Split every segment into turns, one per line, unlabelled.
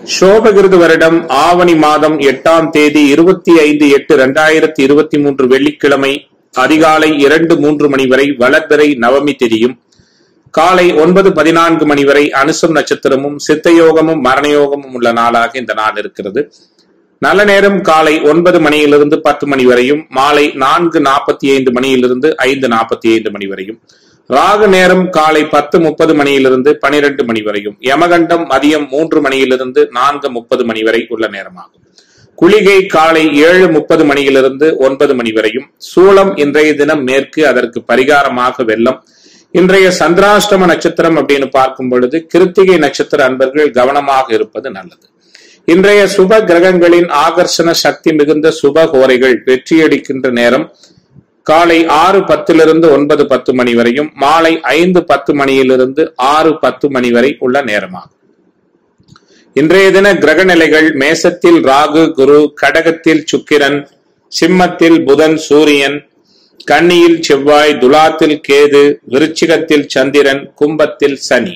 சோபகிருது வருடம் ஆவணி மாதம் எட்டாம் தேதி இருபத்தி ஐந்து எட்டு இரண்டாயிரத்தி இருபத்தி மூன்று வெள்ளிக்கிழமை அதிகாலை இரண்டு மூன்று மணி வரை வளர்பிறை நவமி திதியும் காலை ஒன்பது பதினான்கு மணி வரை அனுசம் நட்சத்திரமும் சித்தயோகமும் மரணயோகமும் உள்ள நாளாக இந்த நாள் இருக்கிறது நல்ல நேரம் காலை ஒன்பது மணியிலிருந்து பத்து மணி வரையும் மாலை நான்கு நாற்பத்தி ஐந்து மணியிலிருந்து ஐந்து நாற்பத்தி ஐந்து மணி வரையும் ராகு நேரம் காலை பத்து முப்பது மணியிலிருந்து பனிரெண்டு மணி வரையும் யமகண்டம் மதியம் மூன்று மணியிலிருந்து நான்கு முப்பது மணி வரை உள்ள நேரமாகும் குளிகை காலை ஏழு முப்பது மணியிலிருந்து ஒன்பது மணி வரையும் சூளம் இன்றைய தினம் மேற்கு அதற்கு பரிகாரமாக வெள்ளம் இன்றைய சந்திராஷ்டம நட்சத்திரம் அப்படின்னு பார்க்கும் பொழுது கிருத்திகை நட்சத்திர அன்பர்கள் கவனமாக இருப்பது நல்லது இன்றைய சுப கிரகங்களின் ஆகர்ஷண சக்தி மிகுந்த சுப கோரைகள் வெற்றியடிக்கின்ற நேரம் காலை ஆறு பத்திலிருந்து ஒன்பது பத்து மணி வரையும் மாலை ஐந்து பத்து மணியிலிருந்து ஆறு பத்து மணி வரை உள்ள நேரமாகும் இன்றைய தின கிரக நிலைகள் மேசத்தில் ராகு குரு கடகத்தில் சுக்கிரன் சிம்மத்தில் புதன் சூரியன் கன்னியில் செவ்வாய் துலாத்தில் கேது விருச்சிகத்தில் சந்திரன் கும்பத்தில் சனி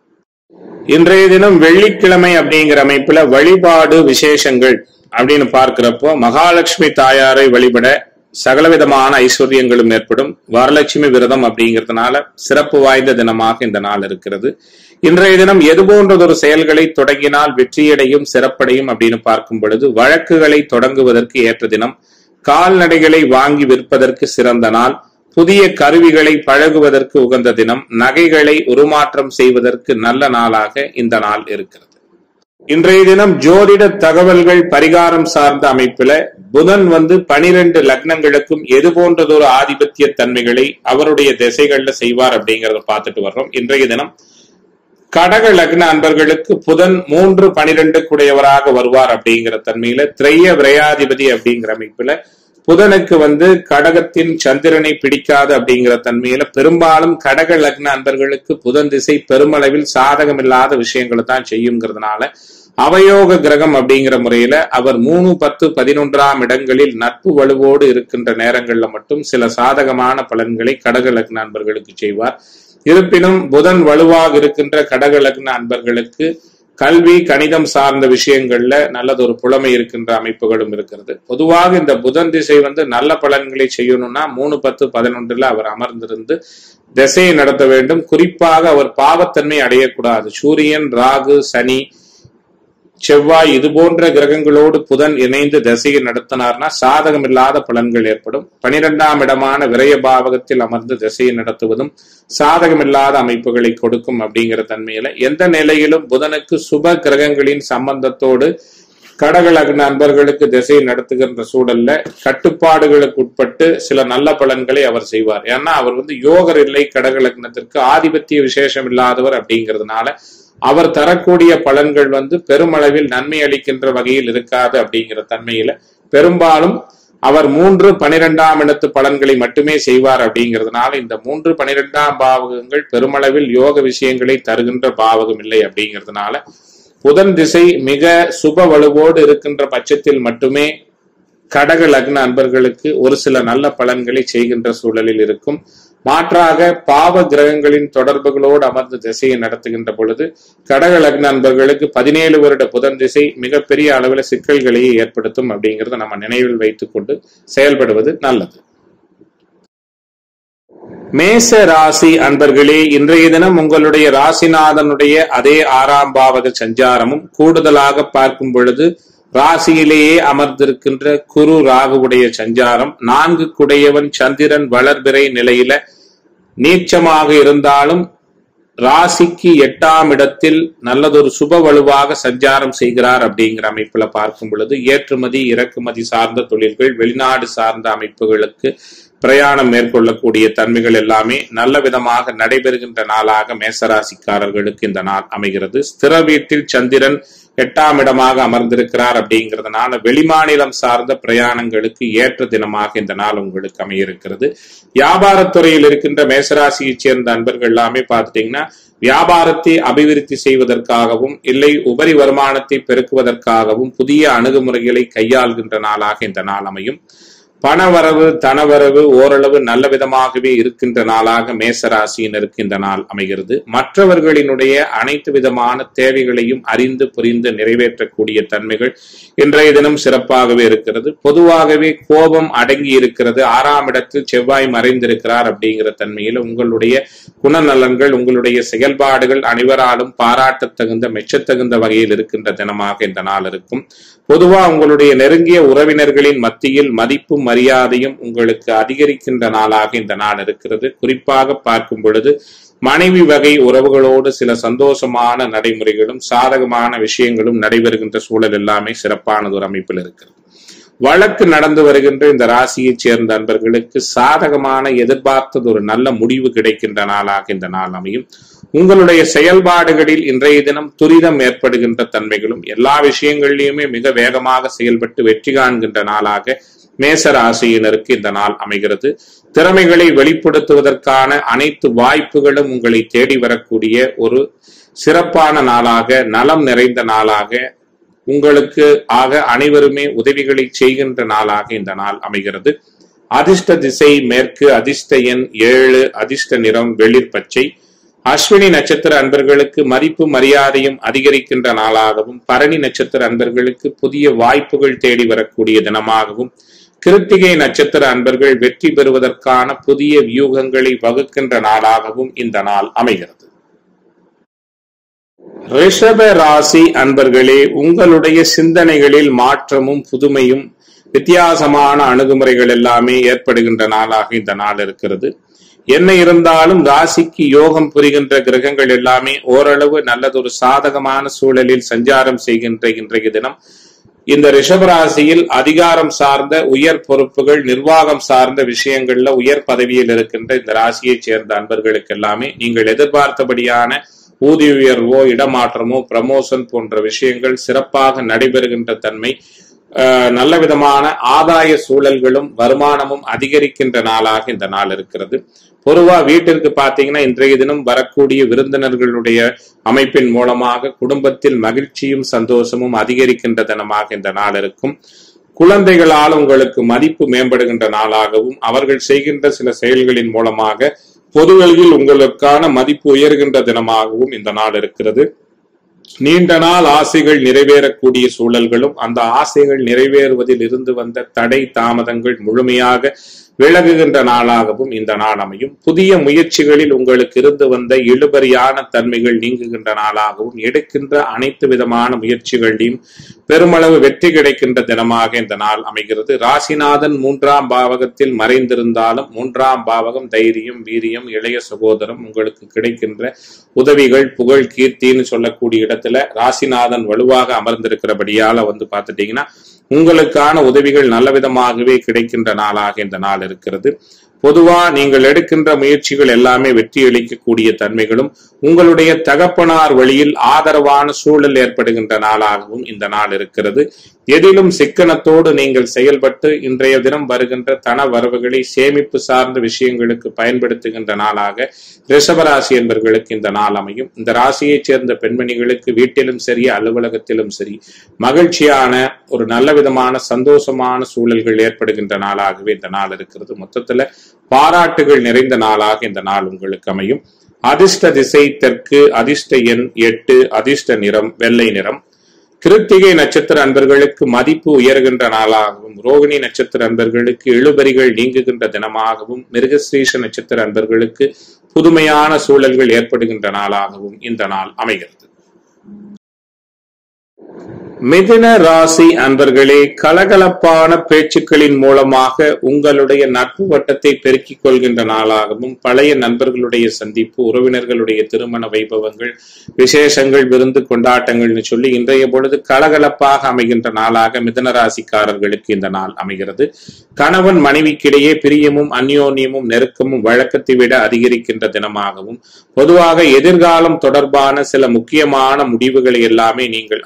இன்றைய தினம் வெள்ளிக்கிழமை அப்படிங்கிற அமைப்புல வழிபாடு விசேஷங்கள் அப்படின்னு பார்க்கிறப்போ மகாலட்சுமி தாயாரை வழிபட சகலவிதமான ஐஸ்வர்யங்களும் ஏற்படும் வரலட்சுமி விரதம் அப்படிங்கிறதுனால சிறப்பு வாய்ந்த தினமாக இந்த நாள் இருக்கிறது இன்றைய தினம் எது போன்றதொரு செயல்களை தொடங்கினால் வெற்றியடையும் சிறப்படையும் அப்படின்னு பார்க்கும் பொழுது வழக்குகளை தொடங்குவதற்கு ஏற்ற தினம் கால்நடைகளை வாங்கி விற்பதற்கு சிறந்த நாள் புதிய கருவிகளை பழகுவதற்கு உகந்த தினம் நகைகளை உருமாற்றம் செய்வதற்கு நல்ல நாளாக இந்த நாள் இருக்கிறது இன்றைய தினம் ஜோதிட தகவல்கள் பரிகாரம் சார்ந்த அமைப்பில புதன் வந்து பனிரெண்டு லக்னங்களுக்கும் எது போன்றதொரு ஆதிபத்திய தன்மைகளை அவருடைய திசைகள்ல செய்வார் அப்படிங்கறத பார்த்துட்டு வர்றோம் இன்றைய தினம் கடக லக்ன அன்பர்களுக்கு புதன் மூன்று பனிரெண்டு குடையவராக வருவார் அப்படிங்கிற தன்மையில திரைய விரையாதிபதி அப்படிங்கிற அமைப்புல புதனுக்கு வந்து கடகத்தின் சந்திரனை பிடிக்காது அப்படிங்கிற தன்மையில பெரும்பாலும் கடக லக்ன அன்பர்களுக்கு புதன் திசை பெருமளவில் சாதகமில்லாத விஷயங்களை தான் செய்யுங்கிறதுனால அவயோக கிரகம் அப்படிங்கிற முறையில அவர் மூணு பத்து பதினொன்றாம் இடங்களில் நட்பு வலுவோடு இருக்கின்ற நேரங்கள்ல மட்டும் சில சாதகமான பலன்களை கடக லக்ன அன்பர்களுக்கு செய்வார் இருப்பினும் புதன் வலுவாக இருக்கின்ற கடக லக்ன அன்பர்களுக்கு கல்வி கணிதம் சார்ந்த விஷயங்கள்ல நல்லதொரு புலமை இருக்கின்ற அமைப்புகளும் இருக்கிறது பொதுவாக இந்த புதன் திசை வந்து நல்ல பலன்களை செய்யணும்னா மூணு பத்து பதினொன்றுல அவர் அமர்ந்திருந்து திசையை நடத்த வேண்டும் குறிப்பாக அவர் பாவத்தன்மை அடையக்கூடாது சூரியன் ராகு சனி செவ்வாய் இது போன்ற கிரகங்களோடு புதன் இணைந்து திசையை நடத்தினார்னா சாதகம் இல்லாத பலன்கள் ஏற்படும் பனிரெண்டாம் இடமான விரய பாவகத்தில் அமர்ந்து திசையை நடத்துவதும் சாதகமில்லாத அமைப்புகளை கொடுக்கும் அப்படிங்கிற தன்மையில எந்த நிலையிலும் புதனுக்கு சுப கிரகங்களின் சம்பந்தத்தோடு கடகலக்ன நண்பர்களுக்கு திசை நடத்துகின்ற சூழல்ல கட்டுப்பாடுகளுக்கு உட்பட்டு சில நல்ல பலன்களை அவர் செய்வார் ஏன்னா அவர் வந்து யோகர் இல்லை கடகலக்னத்திற்கு ஆதிபத்திய விசேஷம் இல்லாதவர் அப்படிங்கிறதுனால அவர் தரக்கூடிய பலன்கள் வந்து பெருமளவில் நன்மை அளிக்கின்ற வகையில் இருக்காது அப்படிங்கிற தன்மையில பெரும்பாலும் அவர் மூன்று பனிரெண்டாம் இடத்து பலன்களை மட்டுமே செய்வார் அப்படிங்கிறதுனால இந்த மூன்று பனிரெண்டாம் பாவகங்கள் பெருமளவில் யோக விஷயங்களை தருகின்ற பாவகம் இல்லை அப்படிங்கிறதுனால புதன் திசை மிக சுப வலுவோடு இருக்கின்ற பட்சத்தில் மட்டுமே கடக லக்ன அன்பர்களுக்கு ஒரு சில நல்ல பலன்களை செய்கின்ற சூழலில் இருக்கும் மாற்றாக பாவ கிரகங்களின் தொடர்புகளோடு அமர்ந்து திசையை நடத்துகின்ற பொழுது கடக லக்ன அன்பர்களுக்கு பதினேழு வருட புதன் திசை மிகப்பெரிய அளவில் சிக்கல்களையே ஏற்படுத்தும் அப்படிங்கிறத நம்ம நினைவில் வைத்துக் கொண்டு செயல்படுவது நல்லது மேச ராசி அன்பர்களே இன்றைய தினம் உங்களுடைய ராசிநாதனுடைய அதே ஆறாம் பாவக சஞ்சாரமும் கூடுதலாக பார்க்கும் பொழுது ராசியிலேயே அமர்ந்திருக்கின்ற குரு ராகுவுடைய சஞ்சாரம் நான்கு குடையவன் சந்திரன் வளர்பிறை நிலையில நீச்சமாக இருந்தாலும் ராசிக்கு எட்டாம் இடத்தில் நல்லதொரு சுப வலுவாக சஞ்சாரம் செய்கிறார் அப்படிங்கிற அமைப்புல பார்க்கும் பொழுது ஏற்றுமதி இறக்குமதி சார்ந்த தொழில்கள் வெளிநாடு சார்ந்த அமைப்புகளுக்கு பிரயாணம் மேற்கொள்ளக்கூடிய தன்மைகள் எல்லாமே நல்ல விதமாக நடைபெறுகின்ற நாளாக மேசராசிக்காரர்களுக்கு இந்த நாள் அமைகிறது ஸ்திர வீட்டில் சந்திரன் எட்டாம் இடமாக அமர்ந்திருக்கிறார் அப்படிங்கிறதுனால வெளிமாநிலம் சார்ந்த பிரயாணங்களுக்கு ஏற்ற தினமாக இந்த நாள் உங்களுக்கு அமையிருக்கிறது வியாபாரத்துறையில் இருக்கின்ற மேசராசியைச் சேர்ந்த அன்பர்கள் எல்லாமே பார்த்துட்டீங்கன்னா வியாபாரத்தை அபிவிருத்தி செய்வதற்காகவும் இல்லை உபரி வருமானத்தை பெருக்குவதற்காகவும் புதிய அணுகுமுறைகளை கையாள்கின்ற நாளாக இந்த நாள் அமையும் பணவரவு தனவரவு ஓரளவு நல்ல விதமாகவே இருக்கின்ற நாளாக மேசராசியினருக்கு இந்த நாள் அமைகிறது மற்றவர்களினுடைய அனைத்து விதமான தேவைகளையும் அறிந்து புரிந்து நிறைவேற்றக்கூடிய தன்மைகள் இன்றைய தினம் சிறப்பாகவே இருக்கிறது பொதுவாகவே கோபம் அடங்கி இருக்கிறது ஆறாம் இடத்தில் செவ்வாய் மறைந்திருக்கிறார் அப்படிங்கிற தன்மையில் உங்களுடைய குணநலன்கள் உங்களுடைய செயல்பாடுகள் அனைவராலும் பாராட்டத்தகுந்த மெச்சத்தகுந்த வகையில் இருக்கின்ற தினமாக இந்த நாள் இருக்கும் பொதுவா உங்களுடைய நெருங்கிய உறவினர்களின் மத்தியில் மதிப்பும் மரியாதையும் உங்களுக்கு அதிகரிக்கின்ற நாளாக இந்த நாள் இருக்கிறது குறிப்பாக பார்க்கும் பொழுது மனைவி வகை உறவுகளோடு சில சந்தோஷமான நடைமுறைகளும் சாதகமான விஷயங்களும் நடைபெறுகின்ற சூழல் எல்லாமே சிறப்பானது ஒரு அமைப்பில் இருக்கிறது வழக்கு நடந்து வருகின்ற இந்த ராசியைச் சேர்ந்த அன்பர்களுக்கு சாதகமான எதிர்பார்த்தது ஒரு நல்ல முடிவு கிடைக்கின்ற நாளாக இந்த நாள் அமையும் உங்களுடைய செயல்பாடுகளில் இன்றைய தினம் துரிதம் ஏற்படுகின்ற தன்மைகளும் எல்லா விஷயங்களிலுமே மிக வேகமாக செயல்பட்டு வெற்றி காண்கின்ற நாளாக மேச ராசியினருக்கு இந்த நாள் அமைகிறது திறமைகளை வெளிப்படுத்துவதற்கான அனைத்து வாய்ப்புகளும் உங்களை தேடி வரக்கூடிய ஒரு சிறப்பான நாளாக நலம் நிறைந்த நாளாக உங்களுக்கு ஆக அனைவருமே உதவிகளை செய்கின்ற நாளாக இந்த நாள் அமைகிறது அதிர்ஷ்ட திசை மேற்கு அதிர்ஷ்ட எண் ஏழு அதிர்ஷ்ட நிறம் வெளிர் பச்சை அஸ்வினி நட்சத்திர அன்பர்களுக்கு மதிப்பு மரியாதையும் அதிகரிக்கின்ற நாளாகவும் பரணி நட்சத்திர அன்பர்களுக்கு புதிய வாய்ப்புகள் தேடி வரக்கூடிய தினமாகவும் கிருத்திகை நட்சத்திர அன்பர்கள் வெற்றி பெறுவதற்கான புதிய வியூகங்களை வகுக்கின்ற நாளாகவும் இந்த நாள் அமைகிறது ரிஷப ராசி அன்பர்களே உங்களுடைய சிந்தனைகளில் மாற்றமும் புதுமையும் வித்தியாசமான அணுகுமுறைகள் எல்லாமே ஏற்படுகின்ற நாளாக இந்த நாள் இருக்கிறது என்ன இருந்தாலும் ராசிக்கு யோகம் புரிகின்ற கிரகங்கள் எல்லாமே ஓரளவு நல்லதொரு சாதகமான சூழலில் சஞ்சாரம் செய்கின்ற இன்றைய தினம் இந்த ரிஷபராசியில் அதிகாரம் சார்ந்த உயர் பொறுப்புகள் நிர்வாகம் சார்ந்த விஷயங்கள்ல உயர் பதவியில் இருக்கின்ற இந்த ராசியைச் சேர்ந்த அன்பர்களுக்கு எல்லாமே நீங்கள் எதிர்பார்த்தபடியான ஊதிய உயர்வோ இடமாற்றமோ ப்ரமோஷன் போன்ற விஷயங்கள் சிறப்பாக நடைபெறுகின்ற தன்மை நல்ல விதமான ஆதாய சூழல்களும் வருமானமும் அதிகரிக்கின்ற நாளாக இந்த நாள் இருக்கிறது பொதுவா வீட்டிற்கு பாத்தீங்கன்னா இன்றைய தினம் வரக்கூடிய விருந்தினர்களுடைய அமைப்பின் மூலமாக குடும்பத்தில் மகிழ்ச்சியும் சந்தோஷமும் அதிகரிக்கின்ற தினமாக இந்த நாள் இருக்கும் குழந்தைகளால் உங்களுக்கு மதிப்பு மேம்படுகின்ற நாளாகவும் அவர்கள் செய்கின்ற சில செயல்களின் மூலமாக பொதுவெளியில் உங்களுக்கான மதிப்பு உயர்கின்ற தினமாகவும் இந்த நாள் இருக்கிறது நீண்ட நாள் ஆசைகள் நிறைவேறக்கூடிய சூழல்களும் அந்த ஆசைகள் நிறைவேறுவதில் இருந்து வந்த தடை தாமதங்கள் முழுமையாக விலகுகின்ற நாளாகவும் இந்த நாள் அமையும் புதிய முயற்சிகளில் உங்களுக்கு இருந்து வந்த இழுபறியான தன்மைகள் நீங்குகின்ற நாளாகவும் எடுக்கின்ற அனைத்து விதமான முயற்சிகளையும் பெருமளவு வெற்றி கிடைக்கின்ற தினமாக இந்த நாள் அமைகிறது ராசிநாதன் மூன்றாம் பாவகத்தில் மறைந்திருந்தாலும் மூன்றாம் பாவகம் தைரியம் வீரியம் இளைய சகோதரம் உங்களுக்கு கிடைக்கின்ற உதவிகள் புகழ் கீர்த்தின்னு சொல்லக்கூடிய இடத்துல ராசிநாதன் வலுவாக அமர்ந்திருக்கிறபடியால வந்து பார்த்துட்டீங்கன்னா உங்களுக்கான உதவிகள் நல்ல விதமாகவே கிடைக்கின்ற நாளாக இந்த நாள் இருக்கிறது பொதுவா நீங்கள் எடுக்கின்ற முயற்சிகள் எல்லாமே வெற்றி அளிக்கக்கூடிய தன்மைகளும் உங்களுடைய தகப்பனார் வழியில் ஆதரவான சூழல் ஏற்படுகின்ற நாளாகவும் இந்த நாள் இருக்கிறது எதிலும் சிக்கனத்தோடு நீங்கள் செயல்பட்டு இன்றைய தினம் வருகின்ற தன வரவுகளை சேமிப்பு சார்ந்த விஷயங்களுக்கு பயன்படுத்துகின்ற நாளாக ரிஷபராசி என்பவர்களுக்கு இந்த நாள் அமையும் இந்த ராசியைச் சேர்ந்த பெண்மணிகளுக்கு வீட்டிலும் சரி அலுவலகத்திலும் சரி மகிழ்ச்சியான ஒரு நல்ல விதமான சந்தோஷமான சூழல்கள் ஏற்படுகின்ற நாளாகவே இந்த நாள் இருக்கிறது மொத்தத்துல பாராட்டுகள் நிறைந்த நாளாக இந்த நாள் உங்களுக்கு அமையும் அதிர்ஷ்ட திசை தெற்கு அதிர்ஷ்ட எண் எட்டு அதிர்ஷ்ட நிறம் வெள்ளை நிறம் கிருத்திகை நட்சத்திர அன்பர்களுக்கு மதிப்பு உயர்கின்ற நாளாகவும் ரோகிணி நட்சத்திர அன்பர்களுக்கு இழுபறிகள் நீங்குகின்ற தினமாகவும் மிருகஸ்ரீஷ நட்சத்திர அன்பர்களுக்கு புதுமையான சூழல்கள் ஏற்படுகின்ற நாளாகவும் இந்த நாள் அமைகிறது மிதுன ராசி அன்பர்களே கலகலப்பான பேச்சுக்களின் மூலமாக உங்களுடைய நட்பு வட்டத்தை பெருக்கிக் கொள்கின்ற நாளாகவும் பழைய நண்பர்களுடைய சந்திப்பு உறவினர்களுடைய திருமண வைபவங்கள் விசேஷங்கள் விருந்து கொண்டாட்டங்கள்னு சொல்லி இன்றைய பொழுது கலகலப்பாக அமைகின்ற நாளாக மிதுன ராசிக்காரர்களுக்கு இந்த நாள் அமைகிறது கணவன் மனைவிக்கிடையே பிரியமும் அந்யோன்யமும் நெருக்கமும் வழக்கத்தை விட அதிகரிக்கின்ற தினமாகவும் பொதுவாக எதிர்காலம் தொடர்பான சில முக்கியமான முடிவுகளை எல்லாமே நீங்கள் அவசியம்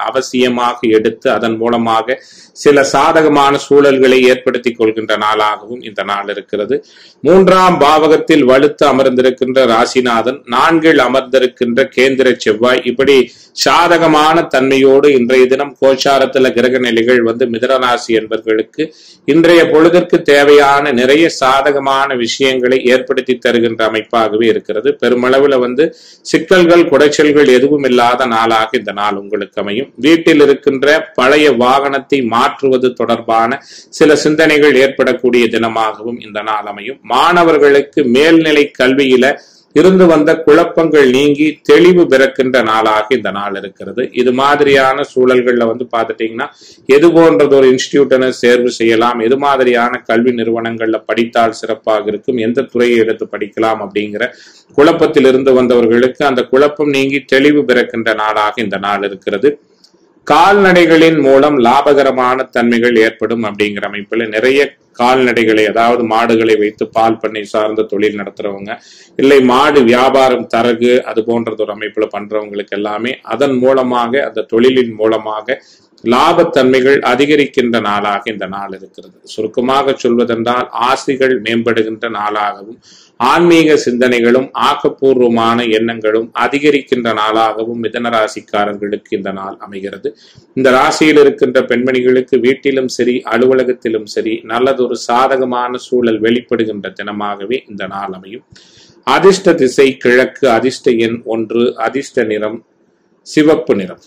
மையமாக எடுத்து அதன் மூலமாக சில சாதகமான சூழல்களை ஏற்படுத்திக் கொள்கின்ற நாளாகவும் இந்த நாள் இருக்கிறது மூன்றாம் பாவகத்தில் வலுத்து அமர்ந்திருக்கின்ற ராசிநாதன் நான்கில் அமர்ந்திருக்கின்ற கேந்திர செவ்வாய் இப்படி சாதகமான தன்மையோடு இன்றைய தினம் கோச்சாரத்துல கிரக நிலைகள் வந்து மிதனராசி என்பவர்களுக்கு இன்றைய பொழுதிற்கு தேவையான நிறைய சாதகமான விஷயங்களை ஏற்படுத்தி தருகின்ற அமைப்பாகவே இருக்கிறது பெருமளவுல வந்து சிக்கல்கள் குடைச்சல்கள் எதுவும் இல்லாத நாளாக இந்த நாள் உங்களுக்கு அமையும் வீட்டில் இருக்கின்ற பழைய வாகனத்தை மாற்றுவது தொடர்பான சில சிந்தனைகள் ஏற்படக்கூடிய தினமாகவும் இந்த நாள் அமையும் மாணவர்களுக்கு மேல்நிலை கல்வியில இருந்து வந்த குழப்பங்கள் நீங்கி தெளிவு பிறக்கின்ற நாளாக இந்த நாள் இருக்கிறது இது மாதிரியான சூழல்கள்ல வந்து பார்த்துட்டீங்கன்னா எது போன்றது ஒரு இன்ஸ்டிடியூட்டனை தேர்வு செய்யலாம் எது மாதிரியான கல்வி நிறுவனங்கள்ல படித்தால் சிறப்பாக இருக்கும் எந்த துறையை எடுத்து படிக்கலாம் அப்படிங்கிற குழப்பத்தில் இருந்து வந்தவர்களுக்கு அந்த குழப்பம் நீங்கி தெளிவு பிறக்கின்ற நாளாக இந்த நாள் இருக்கிறது கால்நடைகளின் மூலம் லாபகரமான தன்மைகள் ஏற்படும் அப்படிங்கிற அமைப்புல நிறைய கால்நடைகளை அதாவது மாடுகளை வைத்து பால் பண்ணை சார்ந்த தொழில் நடத்துறவங்க இல்லை மாடு வியாபாரம் தரகு அது போன்றது ஒரு அமைப்புல பண்றவங்களுக்கு எல்லாமே அதன் மூலமாக அந்த தொழிலின் மூலமாக லாபத்தன்மைகள் அதிகரிக்கின்ற நாளாக இந்த நாள் இருக்கிறது சுருக்கமாக சொல்வதென்றால் ஆசைகள் மேம்படுகின்ற நாளாகவும் ஆன்மீக சிந்தனைகளும் ஆக்கப்பூர்வமான எண்ணங்களும் அதிகரிக்கின்ற நாளாகவும் மிதன ராசிக்காரர்களுக்கு இந்த நாள் அமைகிறது இந்த ராசியில் இருக்கின்ற பெண்மணிகளுக்கு வீட்டிலும் சரி அலுவலகத்திலும் சரி நல்லதொரு சாதகமான சூழல் வெளிப்படுகின்ற தினமாகவே இந்த நாள் அமையும் அதிர்ஷ்ட திசை கிழக்கு அதிர்ஷ்ட எண் ஒன்று அதிர்ஷ்ட நிறம் சிவப்பு நிறம்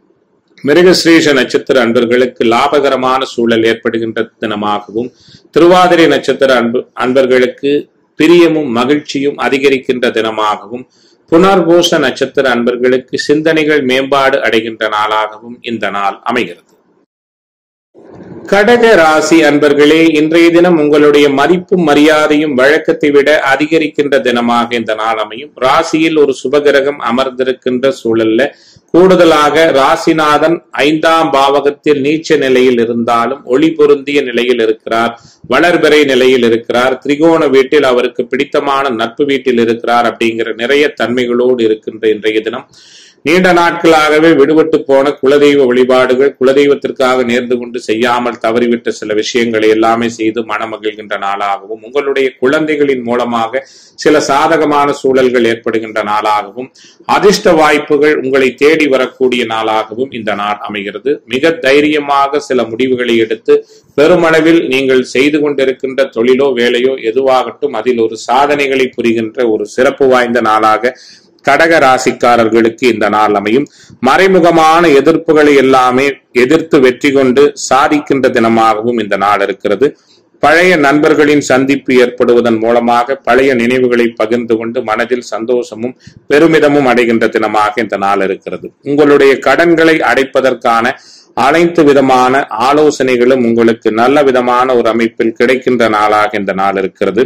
மிருகஸ்ரீஷ நட்சத்திர அன்பர்களுக்கு லாபகரமான சூழல் ஏற்படுகின்ற தினமாகவும் திருவாதிரை நட்சத்திர அன்பு அன்பர்களுக்கு பிரியமும் மகிழ்ச்சியும் அதிகரிக்கின்ற தினமாகவும் புனர்பூச நட்சத்திர அன்பர்களுக்கு சிந்தனைகள் மேம்பாடு அடைகின்ற நாளாகவும் இந்த நாள் அமைகிறது கடக ராசி அன்பர்களே இன்றைய தினம் உங்களுடைய மதிப்பும் மரியாதையும் வழக்கத்தை விட அதிகரிக்கின்ற தினமாக இந்த நாள் அமையும் ராசியில் ஒரு சுபகிரகம் அமர்ந்திருக்கின்ற சூழல்ல கூடுதலாக ராசிநாதன் ஐந்தாம் பாவகத்தில் நீச்ச நிலையில் இருந்தாலும் ஒளி பொருந்திய நிலையில் இருக்கிறார் வளர்பிறை நிலையில் இருக்கிறார் திரிகோண வீட்டில் அவருக்கு பிடித்தமான நட்பு வீட்டில் இருக்கிறார் அப்படிங்கிற நிறைய தன்மைகளோடு இருக்கின்ற இன்றைய தினம் நீண்ட நாட்களாகவே விடுபட்டு போன குலதெய்வ வழிபாடுகள் குலதெய்வத்திற்காக நேர்ந்து கொண்டு செய்யாமல் தவறிவிட்ட சில விஷயங்களை எல்லாமே செய்து மனமகிழ்கின்ற நாளாகவும் உங்களுடைய குழந்தைகளின் மூலமாக சில சாதகமான சூழல்கள் ஏற்படுகின்ற நாளாகவும் அதிர்ஷ்ட வாய்ப்புகள் உங்களை தேடி வரக்கூடிய நாளாகவும் இந்த நாள் அமைகிறது மிக தைரியமாக சில முடிவுகளை எடுத்து பெருமளவில் நீங்கள் செய்து கொண்டிருக்கின்ற தொழிலோ வேலையோ எதுவாகட்டும் அதில் ஒரு சாதனைகளை புரிகின்ற ஒரு சிறப்பு வாய்ந்த நாளாக கடக ராசிக்காரர்களுக்கு இந்த நாள் அமையும் மறைமுகமான எதிர்ப்புகளை எல்லாமே எதிர்த்து வெற்றி கொண்டு சாதிக்கின்ற தினமாகவும் இந்த நாள் இருக்கிறது பழைய நண்பர்களின் சந்திப்பு ஏற்படுவதன் மூலமாக பழைய நினைவுகளை பகிர்ந்து கொண்டு மனதில் சந்தோஷமும் பெருமிதமும் அடைகின்ற தினமாக இந்த நாள் இருக்கிறது உங்களுடைய கடன்களை அடைப்பதற்கான அனைத்து விதமான ஆலோசனைகளும் உங்களுக்கு நல்ல விதமான ஒரு அமைப்பில் கிடைக்கின்ற நாளாக இந்த நாள் இருக்கிறது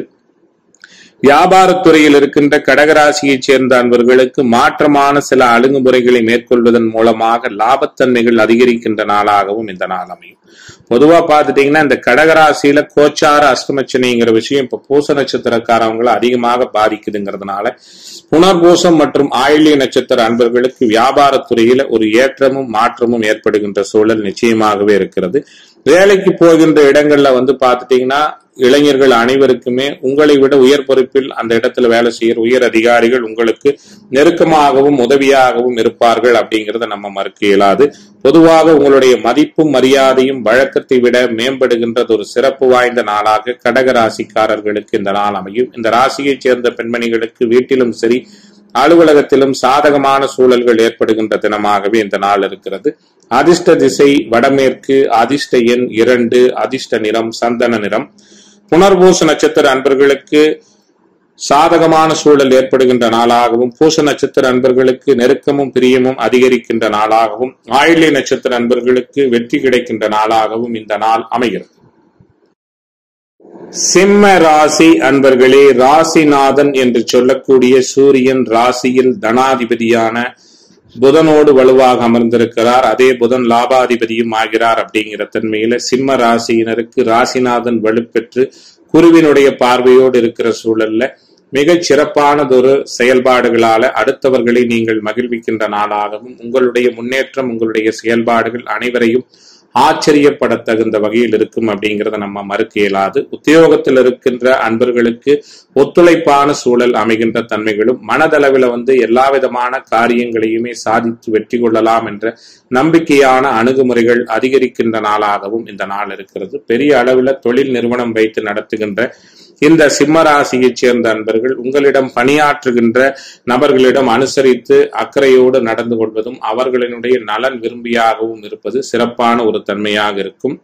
வியாபாரத்துறையில் இருக்கின்ற கடகராசியைச் சேர்ந்த அன்பர்களுக்கு மாற்றமான சில அணுகுமுறைகளை மேற்கொள்வதன் மூலமாக லாபத்தன்மைகள் அதிகரிக்கின்ற நாளாகவும் இந்த நாள் அமையும் பொதுவா பார்த்துட்டீங்கன்னா இந்த கடகராசியில கோச்சார அஷ்டமச்சனைங்கிற விஷயம் இப்ப பூச நட்சத்திரக்காரவங்களை அதிகமாக பாதிக்குதுங்கிறதுனால புனர்பூசம் மற்றும் ஆயிலிய நட்சத்திர அன்பர்களுக்கு வியாபாரத்துறையில ஒரு ஏற்றமும் மாற்றமும் ஏற்படுகின்ற சூழல் நிச்சயமாகவே இருக்கிறது வேலைக்கு போகின்ற இடங்கள்ல வந்து பார்த்துட்டீங்கன்னா இளைஞர்கள் அனைவருக்குமே உங்களை விட உயர் பொறுப்பில் அந்த இடத்துல வேலை செய்யற உயர் அதிகாரிகள் உங்களுக்கு நெருக்கமாகவும் உதவியாகவும் இருப்பார்கள் அப்படிங்கறத நம்ம மறுக்க இயலாது பொதுவாக உங்களுடைய மதிப்பும் மரியாதையும் வழக்கத்தை விட மேம்படுகின்றது ஒரு சிறப்பு வாய்ந்த நாளாக கடக ராசிக்காரர்களுக்கு இந்த நாள் அமையும் இந்த ராசியைச் சேர்ந்த பெண்மணிகளுக்கு வீட்டிலும் சரி அலுவலகத்திலும் சாதகமான சூழல்கள் ஏற்படுகின்ற தினமாகவே இந்த நாள் இருக்கிறது அதிர்ஷ்ட திசை வடமேற்கு அதிர்ஷ்ட எண் இரண்டு அதிர்ஷ்ட நிறம் சந்தன நிறம் புனர்பூச நட்சத்திர அன்பர்களுக்கு சாதகமான சூழல் ஏற்படுகின்ற நாளாகவும் பூச நட்சத்திர அன்பர்களுக்கு நெருக்கமும் பிரியமும் அதிகரிக்கின்ற நாளாகவும் ஆயில்ய நட்சத்திர அன்பர்களுக்கு வெற்றி கிடைக்கின்ற நாளாகவும் இந்த நாள் அமைகிறது சிம்ம ராசி அன்பர்களே ராசிநாதன் என்று சொல்லக்கூடிய சூரியன் ராசியில் தனாதிபதியான புதனோடு வலுவாக அமர்ந்திருக்கிறார் அதே புதன் லாபாதிபதியும் ஆகிறார் அப்படிங்கிற தன்மையில சிம்ம ராசியினருக்கு ராசிநாதன் வலுப்பெற்று குருவினுடைய பார்வையோடு இருக்கிற சூழல்ல மிகச் சிறப்பானதொரு செயல்பாடுகளால அடுத்தவர்களை நீங்கள் மகிழ்விக்கின்ற நாளாகவும் உங்களுடைய முன்னேற்றம் உங்களுடைய செயல்பாடுகள் அனைவரையும் ஆச்சரியப்பட தகுந்த வகையில் இருக்கும் அப்படிங்கிறத நம்ம மறுக்க இயலாது உத்தியோகத்தில் இருக்கின்ற அன்பர்களுக்கு ஒத்துழைப்பான சூழல் அமைகின்ற தன்மைகளும் மனதளவில் வந்து எல்லா விதமான காரியங்களையுமே சாதித்து வெற்றி கொள்ளலாம் என்ற நம்பிக்கையான அணுகுமுறைகள் அதிகரிக்கின்ற நாளாகவும் இந்த நாள் இருக்கிறது பெரிய அளவில் தொழில் நிறுவனம் வைத்து நடத்துகின்ற இந்த சிம்ம ராசியைச் சேர்ந்த அன்பர்கள் உங்களிடம் பணியாற்றுகின்ற நபர்களிடம் அனுசரித்து அக்கறையோடு நடந்து கொள்வதும் அவர்களினுடைய நலன் விரும்பியாகவும் இருப்பது சிறப்பான ஒரு தன்மையாக இருக்கும்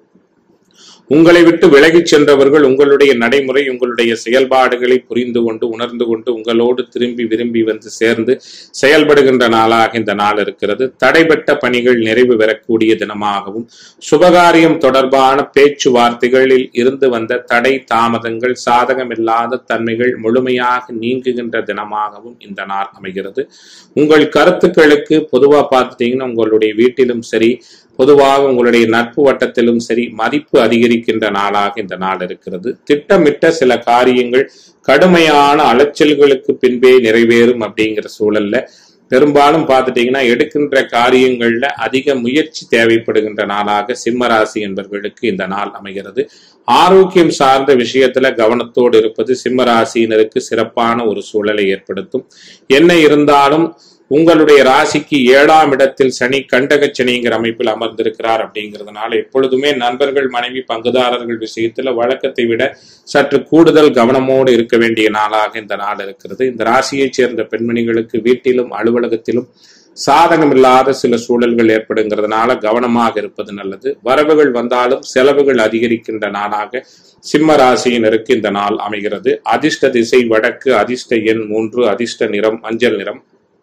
உங்களை விட்டு விலகிச் சென்றவர்கள் உங்களுடைய நடைமுறை உங்களுடைய செயல்பாடுகளை புரிந்து கொண்டு உணர்ந்து கொண்டு உங்களோடு திரும்பி விரும்பி வந்து சேர்ந்து செயல்படுகின்ற நாளாக இந்த நாள் இருக்கிறது தடைபட்ட பணிகள் நிறைவு பெறக்கூடிய தினமாகவும் சுபகாரியம் தொடர்பான பேச்சுவார்த்தைகளில் இருந்து வந்த தடை தாமதங்கள் சாதகமில்லாத தன்மைகள் முழுமையாக நீங்குகின்ற தினமாகவும் இந்த நாள் அமைகிறது உங்கள் கருத்துக்களுக்கு பொதுவா பார்த்துட்டீங்கன்னா உங்களுடைய வீட்டிலும் சரி பொதுவாக உங்களுடைய நட்பு வட்டத்திலும் சரி மதிப்பு அதிகரிக்கின்ற நாளாக இந்த நாள் இருக்கிறது திட்டமிட்ட சில காரியங்கள் கடுமையான அலைச்சல்களுக்கு பின்பே நிறைவேறும் அப்படிங்கிற சூழல்ல பெரும்பாலும் பார்த்துட்டீங்கன்னா எடுக்கின்ற காரியங்கள்ல அதிக முயற்சி தேவைப்படுகின்ற நாளாக சிம்ம ராசி என்பவர்களுக்கு இந்த நாள் அமைகிறது ஆரோக்கியம் சார்ந்த விஷயத்துல கவனத்தோடு இருப்பது சிம்ம ராசியினருக்கு சிறப்பான ஒரு சூழலை ஏற்படுத்தும் என்ன இருந்தாலும் உங்களுடைய ராசிக்கு ஏழாம் இடத்தில் சனி கண்டக சனிங்கிற அமைப்பில் அமர்ந்திருக்கிறார் அப்படிங்கிறதுனால எப்பொழுதுமே நண்பர்கள் மனைவி பங்குதாரர்கள் விஷயத்துல வழக்கத்தை விட சற்று கூடுதல் கவனமோடு இருக்க வேண்டிய நாளாக இந்த நாள் இருக்கிறது இந்த ராசியைச் சேர்ந்த பெண்மணிகளுக்கு வீட்டிலும் அலுவலகத்திலும் சாதகமில்லாத சில சூழல்கள் ஏற்படுங்கிறதுனால கவனமாக இருப்பது நல்லது வரவுகள் வந்தாலும் செலவுகள் அதிகரிக்கின்ற நாளாக சிம்ம ராசியினருக்கு இந்த நாள் அமைகிறது அதிர்ஷ்ட திசை வடக்கு அதிர்ஷ்ட எண் மூன்று அதிர்ஷ்ட நிறம் மஞ்சள் நிறம்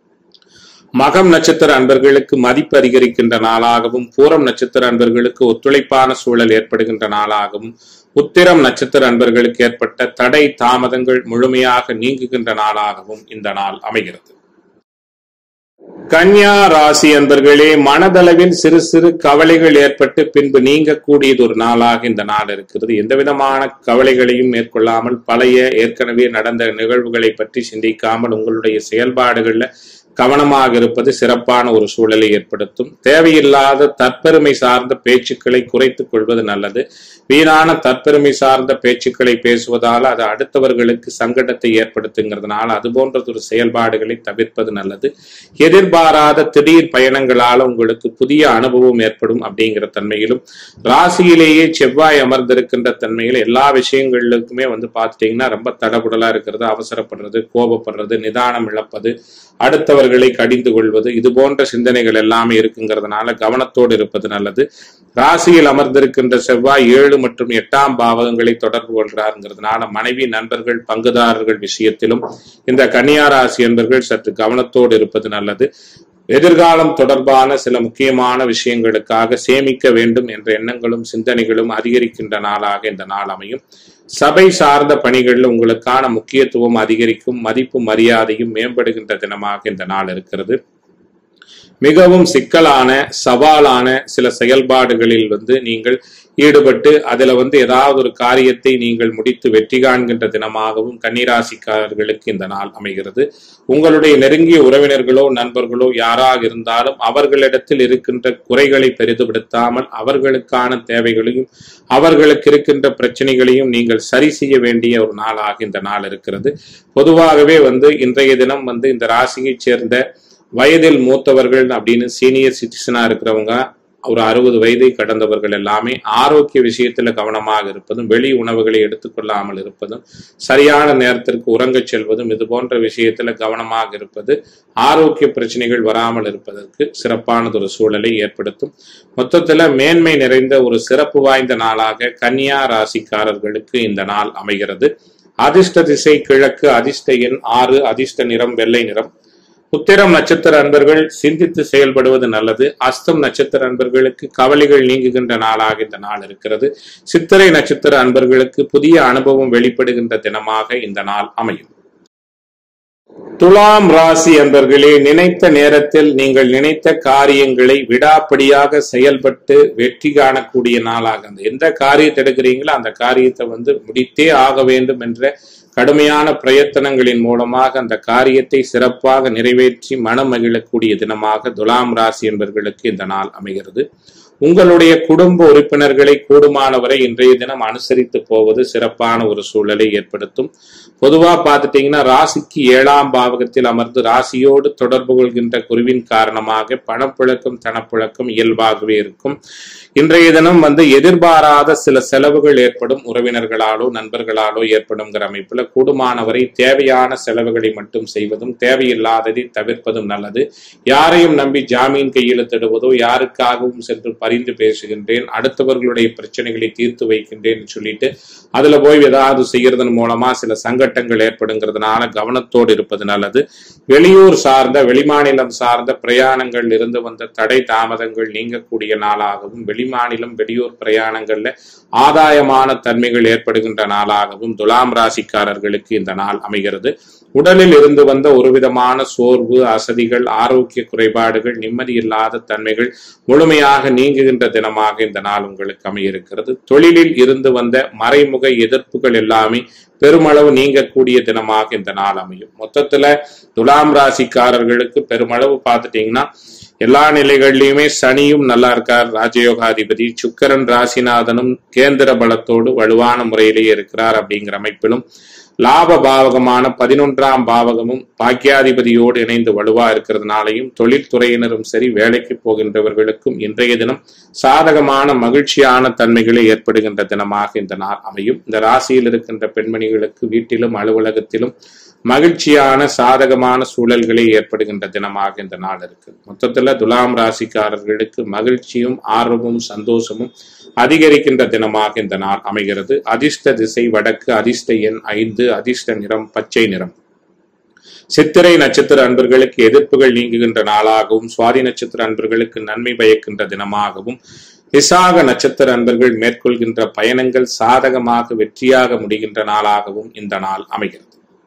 மகம் நட்சத்திர அன்பர்களுக்கு மதிப்பு அதிகரிக்கின்ற நாளாகவும் பூரம் நட்சத்திர அன்பர்களுக்கு ஒத்துழைப்பான சூழல் ஏற்படுகின்ற நாளாகவும் உத்திரம் நட்சத்திர அன்பர்களுக்கு ஏற்பட்ட தடை தாமதங்கள் முழுமையாக நீங்குகின்ற நாளாகவும் இந்த நாள் அமைகிறது கன்யா ராசி அன்பர்களே மனதளவில் சிறு சிறு கவலைகள் ஏற்பட்டு பின்பு நீங்கக்கூடியது ஒரு நாளாக இந்த நாள் இருக்கிறது எந்த விதமான கவலைகளையும் மேற்கொள்ளாமல் பழைய ஏற்கனவே நடந்த நிகழ்வுகளை பற்றி சிந்திக்காமல் உங்களுடைய செயல்பாடுகள்ல கவனமாக இருப்பது சிறப்பான ஒரு சூழலை ஏற்படுத்தும் தேவையில்லாத தற்பெருமை சார்ந்த பேச்சுக்களை குறைத்துக் கொள்வது நல்லது வீணான தற்பெருமை சார்ந்த பேச்சுக்களை பேசுவதால் அது அடுத்தவர்களுக்கு சங்கடத்தை ஏற்படுத்துங்கிறதுனால அது போன்றதொரு செயல்பாடுகளை தவிர்ப்பது நல்லது எதிர்பாராத திடீர் பயணங்களால் உங்களுக்கு புதிய அனுபவம் ஏற்படும் அப்படிங்கிற தன்மையிலும் ராசியிலேயே செவ்வாய் அமர்ந்திருக்கின்ற தன்மையில் எல்லா விஷயங்களுக்குமே வந்து பார்த்துட்டீங்கன்னா ரொம்ப தடபுடலா இருக்கிறது அவசரப்படுறது கோபப்படுறது நிதானம் இழப்பது அடுத்தவர்களை கடிந்து கொள்வது இது போன்ற சிந்தனைகள் எல்லாமே இருக்குங்கிறதுனால கவனத்தோடு இருப்பது நல்லது ராசியில் அமர்ந்திருக்கின்ற செவ்வாய் ஏழு மற்றும் எட்டாம் பாவகங்களை தொடர்பு கொள்கிறாருங்கிறதுனால மனைவி நண்பர்கள் பங்குதாரர்கள் விஷயத்திலும் இந்த கன்னியா ராசி என்பர்கள் சற்று கவனத்தோடு இருப்பது நல்லது எதிர்காலம் தொடர்பான சில முக்கியமான விஷயங்களுக்காக சேமிக்க வேண்டும் என்ற எண்ணங்களும் சிந்தனைகளும் அதிகரிக்கின்ற நாளாக இந்த நாள் அமையும் சபை சார்ந்த பணிகளில் உங்களுக்கான முக்கியத்துவம் அதிகரிக்கும் மதிப்பு மரியாதையும் மேம்படுகின்ற தினமாக இந்த நாள் இருக்கிறது மிகவும் சிக்கலான சவாலான சில செயல்பாடுகளில் வந்து நீங்கள் ஈடுபட்டு அதுல வந்து ஏதாவது ஒரு காரியத்தை நீங்கள் முடித்து வெற்றி காண்கின்ற தினமாகவும் கன்னிராசிக்காரர்களுக்கு இந்த நாள் அமைகிறது உங்களுடைய நெருங்கிய உறவினர்களோ நண்பர்களோ யாராக இருந்தாலும் அவர்களிடத்தில் இருக்கின்ற குறைகளை பெரிதுபடுத்தாமல் அவர்களுக்கான தேவைகளையும் அவர்களுக்கு இருக்கின்ற பிரச்சனைகளையும் நீங்கள் சரி செய்ய வேண்டிய ஒரு நாளாக இந்த நாள் இருக்கிறது பொதுவாகவே வந்து இன்றைய தினம் வந்து இந்த ராசியைச் சேர்ந்த வயதில் மூத்தவர்கள் அப்படின்னு சீனியர் சிட்டிசனா இருக்கிறவங்க ஒரு அறுபது வயதை கடந்தவர்கள் எல்லாமே ஆரோக்கிய விஷயத்துல கவனமாக இருப்பதும் வெளி உணவுகளை எடுத்துக்கொள்ளாமல் இருப்பதும் சரியான நேரத்திற்கு உறங்கச் செல்வதும் இது போன்ற விஷயத்துல கவனமாக இருப்பது ஆரோக்கிய பிரச்சனைகள் வராமல் இருப்பதற்கு சிறப்பானதொரு சூழலை ஏற்படுத்தும் மொத்தத்துல மேன்மை நிறைந்த ஒரு சிறப்பு வாய்ந்த நாளாக கன்னியா ராசிக்காரர்களுக்கு இந்த நாள் அமைகிறது அதிர்ஷ்ட திசை கிழக்கு அதிர்ஷ்ட எண் ஆறு அதிர்ஷ்ட நிறம் வெள்ளை நிறம் உத்திரம் நட்சத்திர அன்பர்கள் சிந்தித்து செயல்படுவது நல்லது அஸ்தம் நட்சத்திர அன்பர்களுக்கு கவலைகள் நீங்குகின்ற நாளாக இந்த நாள் இருக்கிறது சித்திரை நட்சத்திர அன்பர்களுக்கு புதிய அனுபவம் வெளிப்படுகின்ற தினமாக இந்த நாள் அமையும் துலாம் ராசி அன்பர்களே நினைத்த நேரத்தில் நீங்கள் நினைத்த காரியங்களை விடாப்படியாக செயல்பட்டு வெற்றி காணக்கூடிய நாளாக அந்த எந்த காரியத்தை எடுக்கிறீங்களோ அந்த காரியத்தை வந்து முடித்தே ஆக வேண்டும் என்ற கடுமையான பிரயத்தனங்களின் மூலமாக அந்த காரியத்தை சிறப்பாக நிறைவேற்றி மனம் மகிழக்கூடிய தினமாக துலாம் ராசி என்பவர்களுக்கு இந்த நாள் அமைகிறது உங்களுடைய குடும்ப உறுப்பினர்களை கூடுமானவரை இன்றைய தினம் அனுசரித்து போவது சிறப்பான ஒரு சூழலை ஏற்படுத்தும் பொதுவா பார்த்துட்டீங்கன்னா ராசிக்கு ஏழாம் பாவகத்தில் அமர்ந்து ராசியோடு தொடர்பு கொள்கின்ற குருவின் காரணமாக பணப்புழக்கம் தனப்புழக்கம் இயல்பாகவே இருக்கும் இன்றைய தினம் வந்து எதிர்பாராத சில செலவுகள் ஏற்படும் உறவினர்களாலோ நண்பர்களாலோ ஏற்படுங்கிற அமைப்புல கூடுமானவரை தேவையான செலவுகளை மட்டும் செய்வதும் தேவையில்லாததை தவிர்ப்பதும் நல்லது யாரையும் நம்பி ஜாமீன் கையெழுத்திடுவதோ யாருக்காகவும் சென்று பரிந்து பேசுகின்றேன் அடுத்தவர்களுடைய பிரச்சனைகளை தீர்த்து வைக்கின்றேன் சொல்லிட்டு அதுல போய் ஏதாவது செய்யறதன் மூலமா சில சங்கட்டங்கள் ஏற்படுங்கிறதுனால கவனத்தோடு இருப்பது நல்லது வெளியூர் சார்ந்த வெளிமாநிலம் சார்ந்த பிரயாணங்கள் இருந்து வந்த தடை தாமதங்கள் நீங்கக்கூடிய நாளாகவும் வெளிமாநிலம் வெளியூர் பிரயாணங்கள்ல ஆதாயமான தன்மைகள் ஏற்படுகின்ற நாளாகவும் துலாம் ராசிக்காரர்களுக்கு இந்த நாள் அமைகிறது உடலில் இருந்து வந்த ஒரு விதமான சோர்வு அசதிகள் ஆரோக்கிய குறைபாடுகள் நிம்மதி இல்லாத தன்மைகள் முழுமையாக நீங்குகின்ற தினமாக இந்த நாள் உங்களுக்கு அமையிருக்கிறது தொழிலில் இருந்து வந்த மறைமுக எதிர்ப்புகள் எல்லாமே பெருமளவு நீங்கக்கூடிய தினமாக இந்த நாள் அமையும் மொத்தத்துல துலாம் ராசிக்காரர்களுக்கு பெருமளவு பார்த்துட்டீங்கன்னா எல்லா நிலைகள்லயுமே சனியும் நல்லா இருக்கார் ராஜயோகாதிபதி சுக்கரன் ராசிநாதனும் கேந்திர பலத்தோடு வலுவான முறையிலேயே இருக்கிறார் அப்படிங்கிற அமைப்பிலும் லாப பாவகமான பதினொன்றாம் பாவகமும் பாக்கியாதிபதியோடு இணைந்து வலுவா இருக்கிறதுனாலையும் தொழில்துறையினரும் சரி வேலைக்கு போகின்றவர்களுக்கும் இன்றைய தினம் சாதகமான மகிழ்ச்சியான தன்மைகளே ஏற்படுகின்ற தினமாக இந்த நாள் அமையும் இந்த ராசியில் இருக்கின்ற பெண்மணிகளுக்கு வீட்டிலும் அலுவலகத்திலும் மகிழ்ச்சியான சாதகமான சூழல்களே ஏற்படுகின்ற தினமாக இந்த நாள் இருக்கு மொத்தத்துல துலாம் ராசிக்காரர்களுக்கு மகிழ்ச்சியும் ஆர்வமும் சந்தோஷமும் அதிகரிக்கின்ற தினமாக இந்த நாள் அமைகிறது அதிர்ஷ்ட திசை வடக்கு அதிர்ஷ்ட எண் ஐந்து அதிர்ஷ்ட நிறம் பச்சை நிறம் சித்திரை நட்சத்திர அன்பர்களுக்கு எதிர்ப்புகள் நீங்குகின்ற நாளாகவும் சுவாதி நட்சத்திர அன்பர்களுக்கு நன்மை பயக்கின்ற தினமாகவும் விசாக நட்சத்திர அன்பர்கள் மேற்கொள்கின்ற பயணங்கள் சாதகமாக வெற்றியாக முடிகின்ற நாளாகவும் இந்த நாள் அமைகிறது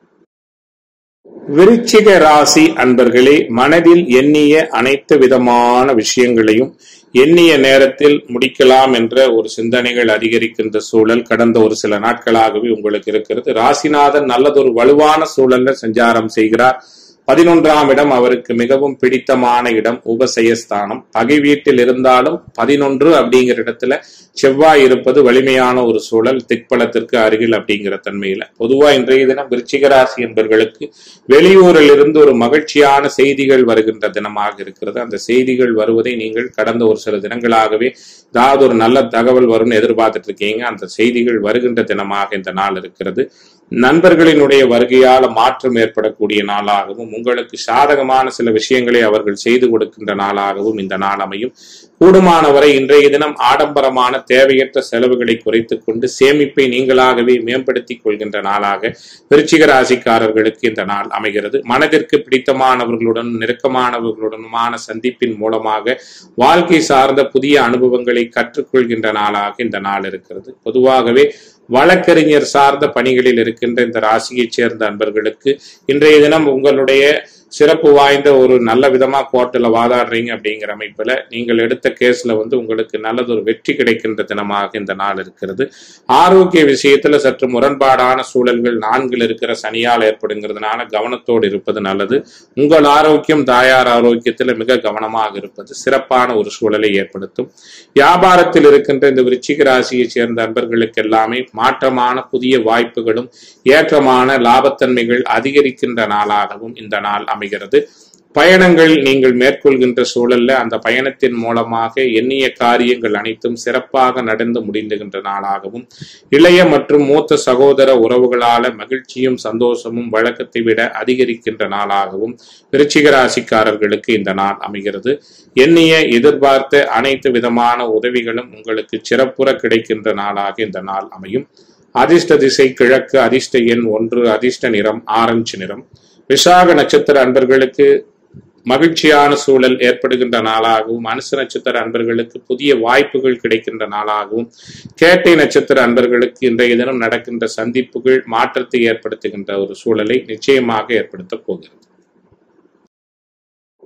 விருச்சிக ராசி அன்பர்களே மனதில் எண்ணிய அனைத்து விதமான விஷயங்களையும் எண்ணிய நேரத்தில் முடிக்கலாம் என்ற ஒரு சிந்தனைகள் அதிகரிக்கின்ற சூழல் கடந்த ஒரு சில நாட்களாகவே உங்களுக்கு இருக்கிறது ராசிநாதன் நல்லதொரு வலுவான சூழல்ல சஞ்சாரம் செய்கிறார் பதினொன்றாம் இடம் அவருக்கு மிகவும் பிடித்தமான இடம் உபசயஸ்தானம் பகை வீட்டில் இருந்தாலும் பதினொன்று அப்படிங்கிற இடத்துல செவ்வாய் இருப்பது வலிமையான ஒரு சூழல் திக்பலத்திற்கு அருகில் அப்படிங்கிற தன்மையில பொதுவா இன்றைய தினம் விருச்சிக ராசி என்பவர்களுக்கு வெளியூரில் இருந்து ஒரு மகிழ்ச்சியான செய்திகள் வருகின்ற தினமாக இருக்கிறது அந்த செய்திகள் வருவதை நீங்கள் கடந்த ஒரு சில தினங்களாகவே ஏதாவது ஒரு நல்ல தகவல் வரும்னு எதிர்பார்த்துட்டு இருக்கீங்க அந்த செய்திகள் வருகின்ற தினமாக இந்த நாள் இருக்கிறது நண்பர்களினுடைய வருகையால மாற்றம் ஏற்படக்கூடிய நாளாகவும் உங்களுக்கு சாதகமான சில விஷயங்களை அவர்கள் செய்து கொடுக்கின்ற நாளாகவும் இந்த நாள் அமையும் கூடுமானவரை இன்றைய தினம் ஆடம்பரமான தேவையற்ற செலவுகளை குறைத்துக் கொண்டு சேமிப்பை நீங்களாகவே மேம்படுத்திக் கொள்கின்ற நாளாக விருச்சிக ராசிக்காரர்களுக்கு இந்த நாள் அமைகிறது மனதிற்கு பிடித்தமானவர்களுடன் நெருக்கமானவர்களுடனுமான சந்திப்பின் மூலமாக வாழ்க்கை சார்ந்த புதிய அனுபவங்களை கற்றுக்கொள்கின்ற நாளாக இந்த நாள் இருக்கிறது பொதுவாகவே வழக்கறிஞர் சார்ந்த பணிகளில் இருக்கின்ற இந்த ராசியைச் சேர்ந்த அன்பர்களுக்கு இன்றைய தினம் உங்களுடைய சிறப்பு வாய்ந்த ஒரு நல்ல விதமா கோர்ட்டில் வாதாடுறீங்க அப்படிங்கிற அமைப்புல நீங்கள் எடுத்த கேஸ்ல வந்து உங்களுக்கு நல்லதொரு வெற்றி கிடைக்கின்ற தினமாக இந்த நாள் இருக்கிறது ஆரோக்கிய விஷயத்துல சற்று முரண்பாடான சூழல்கள் நான்கில் இருக்கிற சனியால் ஏற்படுங்கிறதுனால கவனத்தோடு இருப்பது நல்லது உங்கள் ஆரோக்கியம் தாயார் ஆரோக்கியத்துல மிக கவனமாக இருப்பது சிறப்பான ஒரு சூழலை ஏற்படுத்தும் வியாபாரத்தில் இருக்கின்ற இந்த விருச்சிக ராசியை சேர்ந்த அன்பர்களுக்கு எல்லாமே மாற்றமான புதிய வாய்ப்புகளும் ஏற்றமான லாபத்தன்மைகள் அதிகரிக்கின்ற நாளாகவும் இந்த நாள் அமைகிறது பயணங்கள் நீங்கள் மேற்கொள்கின்ற சூழல்ல அந்த பயணத்தின் மூலமாக எண்ணிய காரியங்கள் அனைத்தும் சிறப்பாக நடந்து முடிந்துகின்ற நாளாகவும் இளைய மற்றும் மூத்த சகோதர உறவுகளால மகிழ்ச்சியும் சந்தோஷமும் வழக்கத்தை விட அதிகரிக்கின்ற நாளாகவும் விருச்சிக ராசிக்காரர்களுக்கு இந்த நாள் அமைகிறது எண்ணிய எதிர்பார்த்த அனைத்து விதமான உதவிகளும் உங்களுக்கு சிறப்புற கிடைக்கின்ற நாளாக இந்த நாள் அமையும் அதிர்ஷ்ட திசை கிழக்கு அதிர்ஷ்ட எண் ஒன்று அதிர்ஷ்ட நிறம் ஆரஞ்சு நிறம் விசாக நட்சத்திர அன்பர்களுக்கு மகிழ்ச்சியான சூழல் ஏற்படுகின்ற நாளாகவும் அனுச நட்சத்திர அன்பர்களுக்கு புதிய வாய்ப்புகள் கிடைக்கின்ற நாளாகவும் கேட்டை நட்சத்திர அன்பர்களுக்கு இன்றைய தினம் நடக்கின்ற சந்திப்புகள் மாற்றத்தை ஏற்படுத்துகின்ற ஒரு சூழலை நிச்சயமாக ஏற்படுத்தப் போகிறது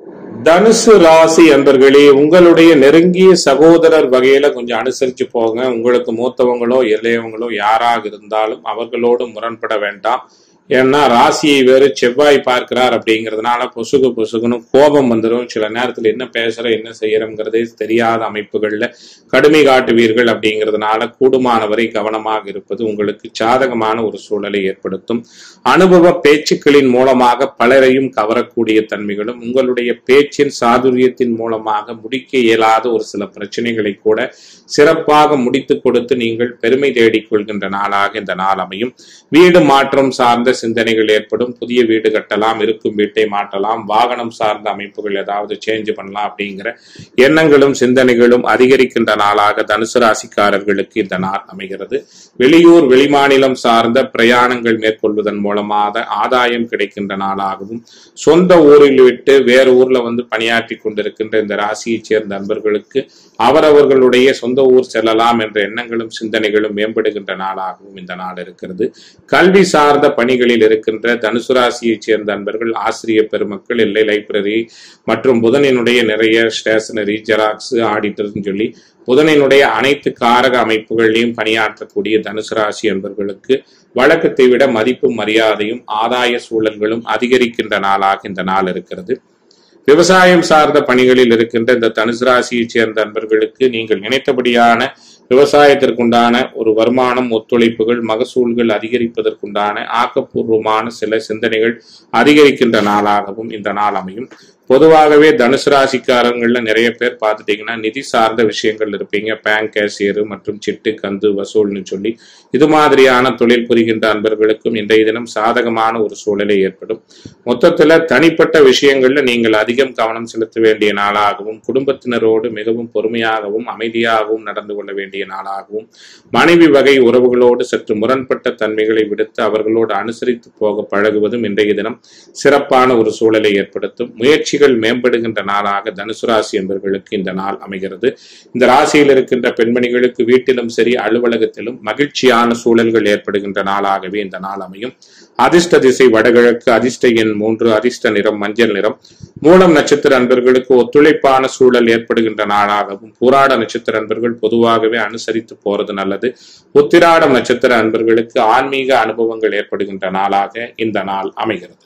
தனுசு ராசி அன்பர்களே உங்களுடைய நெருங்கிய சகோதரர் வகையில கொஞ்சம் அனுசரிச்சு போங்க உங்களுக்கு மூத்தவங்களோ இளையவங்களோ யாராக இருந்தாலும் அவர்களோடு முரண்பட வேண்டாம் ஏன்னா ராசியை வேறு செவ்வாய் பார்க்கிறார் அப்படிங்கிறதுனால பொசுகு பொசுகுன்னு கோபம் வந்துடும் சில நேரத்தில் என்ன பேசுற என்ன செய்யறோங்கிறதே தெரியாத அமைப்புகள்ல கடுமை காட்டுவீர்கள் அப்படிங்கிறதுனால கூடுமானவரை கவனமாக இருப்பது உங்களுக்கு சாதகமான ஒரு சூழலை ஏற்படுத்தும் அனுபவ பேச்சுக்களின் மூலமாக பலரையும் கவரக்கூடிய தன்மைகளும் உங்களுடைய பேச்சின் சாதுரியத்தின் மூலமாக முடிக்க இயலாத ஒரு சில பிரச்சனைகளை கூட சிறப்பாக முடித்து கொடுத்து நீங்கள் பெருமை தேடிக் கொள்கின்ற நாளாக இந்த நாள் அமையும் வீடு மாற்றம் சார்ந்த சிந்தனைகள் ஏற்படும் புதிய வீடு கட்டலாம் இருக்கும் வீட்டை மாற்றலாம் வாகனம் சார்ந்த அமைப்புகள் ஏதாவது சேஞ்ச் பண்ணலாம் அப்படிங்கிற எண்ணங்களும் சிந்தனைகளும் அதிகரிக்கின்ற நாளாக தனுசு ராசிக்காரர்களுக்கு இந்த நாள் அமைகிறது வெளியூர் வெளிமாநிலம் சார்ந்த பிரயாணங்கள் மேற்கொள்வதன் மூலமாக ஆதாயம் கிடைக்கின்ற நாளாகவும் சொந்த ஊரில் விட்டு வேறு ஊர்ல வந்து பணியாற்றி கொண்டிருக்கின்ற இந்த ராசியைச் சேர்ந்த நண்பர்களுக்கு அவரவர்களுடைய சொந்த ஊர் செல்லலாம் என்ற எண்ணங்களும் சிந்தனைகளும் மேம்படுகின்ற நாளாகவும் இந்த நாள் இருக்கிறது கல்வி சார்ந்த பணிகளில் இருக்கின்ற தனுசு ராசியைச் சேர்ந்த நண்பர்கள் ஆசிரியர் பெருமக்கள் எல்லை லைப்ரரி மற்றும் புதனினுடைய நிறைய ஸ்டேஷனரி ஜெராக்ஸ் ஆடிட்டர்னு சொல்லி புதனினுடைய அனைத்து காரக அமைப்புகளிலையும் பணியாற்றக்கூடிய தனுசு ராசி என்பவர்களுக்கு வழக்கத்தை விட மதிப்பு மரியாதையும் ஆதாய சூழல்களும் அதிகரிக்கின்ற நாளாக இந்த நாள் இருக்கிறது விவசாயம் சார்ந்த பணிகளில் இருக்கின்ற இந்த தனுசு ராசியைச் சேர்ந்த நண்பர்களுக்கு நீங்கள் நினைத்தபடியான விவசாயத்திற்குண்டான ஒரு வருமானம் ஒத்துழைப்புகள் மகசூல்கள் அதிகரிப்பதற்குண்டான ஆக்கப்பூர்வமான சில சிந்தனைகள் அதிகரிக்கின்ற நாளாகவும் இந்த நாள் அமையும் பொதுவாகவே தனுசு ராசிக்காரங்கள்ல நிறைய பேர் பார்த்துட்டீங்கன்னா நிதி சார்ந்த விஷயங்கள் இருப்பீங்க பேங்க் கேசியர் மற்றும் சிட்டு கந்து வசூல்னு சொல்லி இது மாதிரியான தொழில் புரிகின்ற அன்பர்களுக்கும் இன்றைய தினம் சாதகமான ஒரு சூழலை ஏற்படும் மொத்தத்துல தனிப்பட்ட விஷயங்கள்ல நீங்கள் அதிகம் கவனம் செலுத்த வேண்டிய நாளாகவும் குடும்பத்தினரோடு மிகவும் பொறுமையாகவும் அமைதியாகவும் நடந்து கொள்ள வேண்டிய நாளாகவும் மனைவி வகை உறவுகளோடு சற்று முரண்பட்ட தன்மைகளை விடுத்து அவர்களோடு அனுசரித்து போக பழகுவதும் இன்றைய தினம் சிறப்பான ஒரு சூழலை ஏற்படுத்தும் முயற்சிகள் மேம்படுகின்ற நாளாக தனுசு ராசி என்பவர்களுக்கு இந்த நாள் அமைகிறது இந்த ராசியில் இருக்கின்ற பெண்மணிகளுக்கு வீட்டிலும் சரி அலுவலகத்திலும் மகிழ்ச்சியான சூழல்கள் ஏற்படுகின்ற நாளாகவே இந்த நாள் அமையும் அதிர்ஷ்ட திசை வடகிழக்கு அதிர்ஷ்ட எண் மூன்று அதிர்ஷ்ட நிறம் மஞ்சள் நிறம் மூலம் நட்சத்திர அன்பர்களுக்கு ஒத்துழைப்பான சூழல் ஏற்படுகின்ற நாளாகவும் பூராட நட்சத்திர அன்பர்கள் பொதுவாகவே அனுசரித்து போறது நல்லது உத்திராடம் நட்சத்திர அன்பர்களுக்கு ஆன்மீக அனுபவங்கள் ஏற்படுகின்ற நாளாக இந்த நாள் அமைகிறது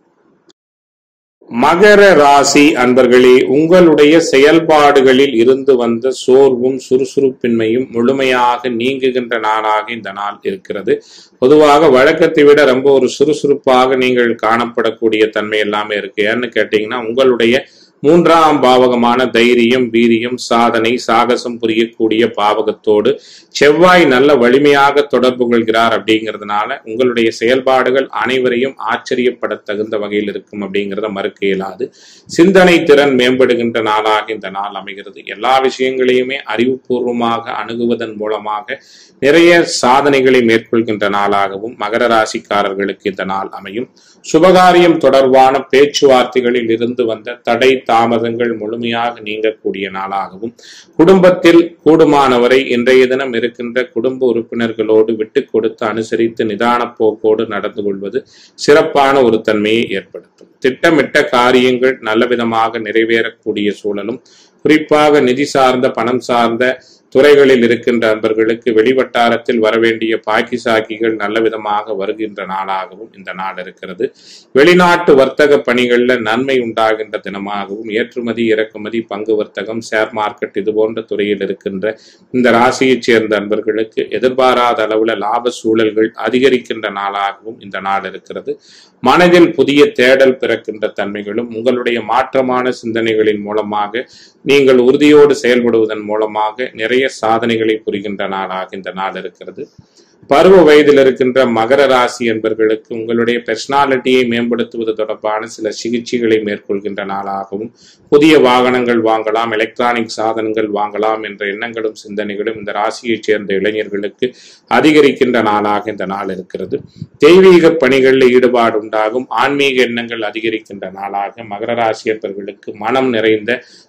மகர ராசி அன்பர்களே உங்களுடைய செயல்பாடுகளில் இருந்து வந்த சோர்வும் சுறுசுறுப்பின்மையும் முழுமையாக நீங்குகின்ற நாளாக இந்த நாள் இருக்கிறது பொதுவாக வழக்கத்தை விட ரொம்ப ஒரு சுறுசுறுப்பாக நீங்கள் காணப்படக்கூடிய தன்மை எல்லாமே இருக்கு ஏன்னு கேட்டீங்கன்னா உங்களுடைய மூன்றாம் பாவகமான தைரியம் வீரியம் சாதனை சாகசம் புரியக்கூடிய பாவகத்தோடு செவ்வாய் நல்ல வலிமையாக தொடர்பு கொள்கிறார் அப்படிங்கிறதுனால உங்களுடைய செயல்பாடுகள் அனைவரையும் ஆச்சரியப்பட தகுந்த வகையில் இருக்கும் அப்படிங்கிறத மறுக்க இயலாது சிந்தனை திறன் மேம்படுகின்ற நாளாக இந்த நாள் அமைகிறது எல்லா விஷயங்களையுமே அறிவுபூர்வமாக அணுகுவதன் மூலமாக நிறைய சாதனைகளை மேற்கொள்கின்ற நாளாகவும் மகர ராசிக்காரர்களுக்கு இந்த நாள் அமையும் சுபகாரியம் தொடர்பான பேச்சுவார்த்தைகளில் இருந்து வந்த தடை தாமதங்கள் முழுமையாக நீங்கக்கூடிய நாளாகவும் குடும்பத்தில் கூடுமானவரை இன்றைய தினம் இருக்கின்ற குடும்ப உறுப்பினர்களோடு விட்டு கொடுத்து அனுசரித்து நிதான போக்கோடு நடந்து கொள்வது சிறப்பான ஒரு தன்மையை ஏற்படுத்தும் திட்டமிட்ட காரியங்கள் நல்ல விதமாக நிறைவேறக்கூடிய சூழலும் குறிப்பாக நிதி சார்ந்த பணம் சார்ந்த துறைகளில் இருக்கின்ற அன்பர்களுக்கு வெளிவட்டாரத்தில் வரவேண்டிய பாக்கி சாக்கிகள் நல்ல விதமாக வருகின்ற நாளாகவும் இந்த நாள் இருக்கிறது வெளிநாட்டு வர்த்தக பணிகள்ல நன்மை உண்டாகின்ற தினமாகவும் ஏற்றுமதி இறக்குமதி பங்கு வர்த்தகம் ஷேர் மார்க்கெட் இது போன்ற துறையில் இருக்கின்ற இந்த ராசியைச் சேர்ந்த அன்பர்களுக்கு எதிர்பாராத அளவுல லாப சூழல்கள் அதிகரிக்கின்ற நாளாகவும் இந்த நாள் இருக்கிறது மனதில் புதிய தேடல் பிறக்கின்ற தன்மைகளும் உங்களுடைய மாற்றமான சிந்தனைகளின் மூலமாக நீங்கள் உறுதியோடு செயல்படுவதன் மூலமாக நிறைய சாதனைகளை புரிகின்ற நாளாக இந்த நாள் இருக்கிறது பருவ வயதில் இருக்கின்ற மகர ராசி என்பர்களுக்கு உங்களுடைய பெர்சனாலிட்டியை மேம்படுத்துவது தொடர்பான சில சிகிச்சைகளை மேற்கொள்கின்ற நாளாகவும் புதிய வாகனங்கள் வாங்கலாம் எலக்ட்ரானிக் சாதனங்கள் வாங்கலாம் என்ற எண்ணங்களும் சிந்தனைகளும் இந்த ராசியைச் சேர்ந்த இளைஞர்களுக்கு அதிகரிக்கின்ற நாளாக இந்த நாள் இருக்கிறது தெய்வீக பணிகளில் ஈடுபாடு உண்டாகும் ஆன்மீக எண்ணங்கள் அதிகரிக்கின்ற நாளாக மகர ராசி என்பவர்களுக்கு மனம் நிறைந்த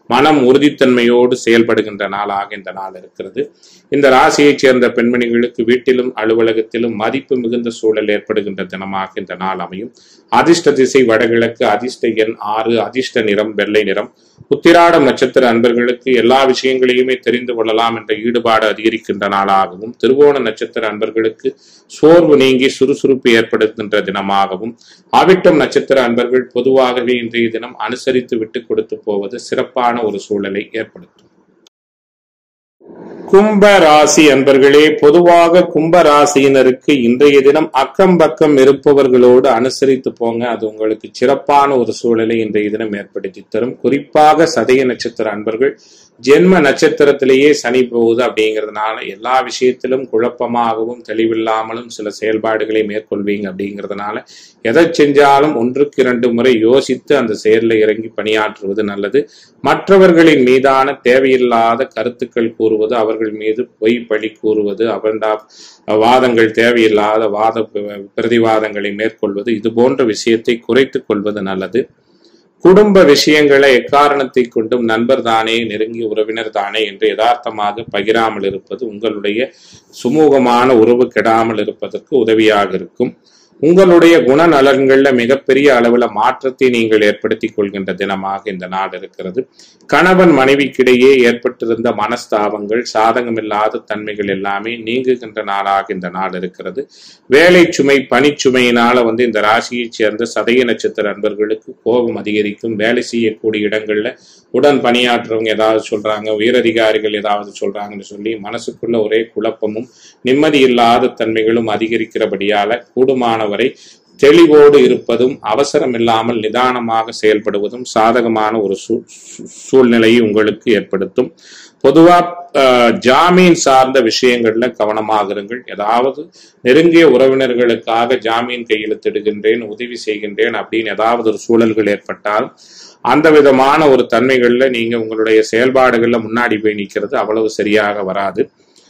மனம் உறுதித்தன்மையோடு செயல்படுகின்ற நாளாக இந்த நாள் இருக்கிறது இந்த ராசியைச் சேர்ந்த பெண்மணிகளுக்கு வீட்டிலும் அலுவலகத்திலும் மதிப்பு மிகுந்த சூழல் ஏற்படுகின்ற தினமாக இந்த நாள் அமையும் அதிர்ஷ்ட திசை வடகிழக்கு அதிர்ஷ்ட எண் ஆறு அதிர்ஷ்ட நிறம் வெள்ளை நிறம் உத்திராடம் நட்சத்திர அன்பர்களுக்கு எல்லா விஷயங்களையுமே தெரிந்து கொள்ளலாம் என்ற ஈடுபாடு அதிகரிக்கின்ற நாளாகவும் திருவோண நட்சத்திர அன்பர்களுக்கு சோர்வு நீங்கி சுறுசுறுப்பு ஏற்படுகின்ற தினமாகவும் அவிட்டம் நட்சத்திர அன்பர்கள் பொதுவாகவே இன்றைய தினம் அனுசரித்து விட்டு கொடுத்து போவது சிறப்பான ஒரு சூழலை ஏற்படுத்தும் கும்ப ராசி அன்பர்களே பொதுவாக கும்ப ராசியினருக்கு இன்றைய தினம் அக்கம் பக்கம் இருப்பவர்களோடு அனுசரித்து போங்க அது உங்களுக்கு சிறப்பான ஒரு சூழலை இன்றைய தினம் ஏற்படுத்தி தரும் குறிப்பாக சதய நட்சத்திர அன்பர்கள் ஜென்ம நட்சத்திரத்திலேயே சனி போகுது அப்படிங்கிறதுனால எல்லா விஷயத்திலும் குழப்பமாகவும் தெளிவில்லாமலும் சில செயல்பாடுகளை மேற்கொள்வீங்க அப்படிங்கிறதுனால எதை செஞ்சாலும் ஒன்றுக்கு இரண்டு முறை யோசித்து அந்த செயலில் இறங்கி பணியாற்றுவது நல்லது மற்றவர்களின் மீதான தேவையில்லாத கருத்துக்கள் கூறுவது அவர்கள் மீது பொய் பழி கூறுவது அவண்டா வாதங்கள் தேவையில்லாத வாத பிரதிவாதங்களை மேற்கொள்வது இது போன்ற விஷயத்தை குறைத்துக் கொள்வது நல்லது குடும்ப விஷயங்களை எக்காரணத்தை கொண்டும் நண்பர் தானே நெருங்கிய உறவினர் தானே என்று யதார்த்தமாக பகிராமல் இருப்பது உங்களுடைய சுமூகமான உறவு கெடாமல் இருப்பதற்கு உதவியாக இருக்கும் உங்களுடைய குணநலன்கள்ல மிகப்பெரிய அளவுல மாற்றத்தை நீங்கள் ஏற்படுத்திக் கொள்கின்ற தினமாக இந்த நாள் இருக்கிறது கணவன் மனைவிக்கிடையே ஏற்பட்டிருந்த மனஸ்தாபங்கள் சாதகமில்லாத தன்மைகள் எல்லாமே நீங்குகின்ற நாளாக இந்த நாள் இருக்கிறது வேலை சுமை பணிச்சுமையினால வந்து இந்த ராசியைச் சேர்ந்த சதய நட்சத்திர அன்பர்களுக்கு கோபம் அதிகரிக்கும் வேலை செய்யக்கூடிய இடங்கள்ல உடன் பணியாற்றுறவங்க ஏதாவது சொல்றாங்க உயரதிகாரிகள் ஏதாவது சொல்றாங்கன்னு சொல்லி மனசுக்குள்ள ஒரே குழப்பமும் நிம்மதி இல்லாத தன்மைகளும் அதிகரிக்கிறபடியால கூடுமானவரை தெளிவோடு இருப்பதும் அவசரம் இல்லாமல் நிதானமாக செயல்படுவதும் சாதகமான ஒரு சூ- சூ- சூழ்நிலையை உங்களுக்கு ஏற்படுத்தும் பொதுவா அஹ், ஜாமீன் சார்ந்த விஷயங்கள்ல கவனமாக இருங்கள் ஏதாவது நெருங்கிய உறவினர்களுக்காக ஜாமீன் கையெழுத்திடுகின்றேன் உதவி செய்கின்றேன் அப்படின்னு ஏதாவது ஒரு சூழல்கள் ஏற்பட்டால் அந்த விதமான ஒரு தன்மைகள்ல நீங்க உங்களுடைய செயல்பாடுகள்ல முன்னாடி போய் நிக்கிறது அவ்வளவு சரியாக வராது